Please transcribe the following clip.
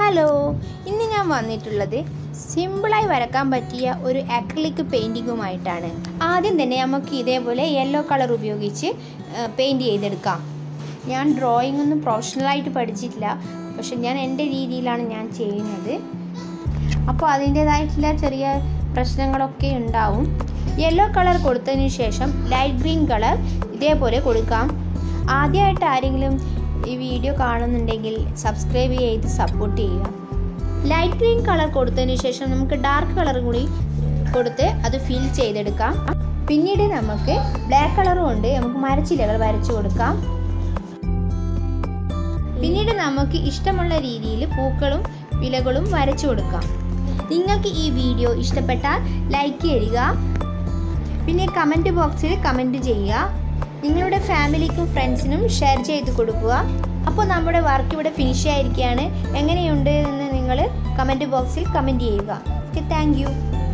hello ഇന്ന് ഞാൻ വന്നിട്ടുള്ളത് സിമ്പിളായി വരക്കാൻ പറ്റിയ ഒരു അക്രിലിക് പെയിൻറ്റിങ്ങുമായിട്ടാണ് ആദ്യം തന്നെ നമുക്ക് ഇതേപോലെ യെല്ലോ കളർ ഉപയോഗിച്ച് പെയിൻറ്റ് ചെയ്തെടുക്കാം ഞാൻ ഡ്രോയിങ് ഒന്നും പ്രൊഫഷണലായിട്ട് പഠിച്ചിട്ടില്ല പക്ഷെ ഞാൻ എൻ്റെ രീതിയിലാണ് ഞാൻ ചെയ്യുന്നത് അപ്പോൾ അതിൻ്റേതായിട്ടുള്ള ചെറിയ പ്രശ്നങ്ങളൊക്കെ ഉണ്ടാവും യെല്ലോ കളർ കൊടുത്തതിന് ശേഷം ലൈറ്റ് ഗ്രീൻ കളർ ഇതേപോലെ കൊടുക്കാം ആദ്യമായിട്ട് ആരെങ്കിലും ഈ വീഡിയോ കാണുന്നുണ്ടെങ്കിൽ സബ്സ്ക്രൈബ് ചെയ്ത് സപ്പോർട്ട് ചെയ്യുക ലൈറ്റ് ഗ്രീൻ കളർ കൊടുത്തതിന് ശേഷം നമുക്ക് ഡാർക്ക് കളർ കൂടി കൊടുത്ത് അത് ഫിൽ ചെയ്തെടുക്കാം പിന്നീട് നമുക്ക് ബ്ലാക്ക് കളർ കൊണ്ട് നമുക്ക് മരച്ചിലകൾ വരച്ചു കൊടുക്കാം പിന്നീട് നമുക്ക് ഇഷ്ടമുള്ള രീതിയിൽ പൂക്കളും വിലകളും വരച്ചു കൊടുക്കാം നിങ്ങൾക്ക് ഈ വീഡിയോ ഇഷ്ടപ്പെട്ടാൽ ലൈക്ക് ചെയ്യുക പിന്നെ കമൻറ്റ് ബോക്സിൽ കമൻറ്റ് ചെയ്യുക നിങ്ങളുടെ ഫാമിലിക്കും ഫ്രണ്ട്സിനും ഷെയർ ചെയ്ത് കൊടുക്കുക അപ്പോൾ നമ്മുടെ വർക്ക് ഇവിടെ ഫിനിഷ് ആയിരിക്കുകയാണ് എങ്ങനെയുണ്ട് എന്ന് നിങ്ങൾ കമൻറ്റ് ബോക്സിൽ കമൻറ്റ് ചെയ്യുക ഓക്കെ താങ്ക്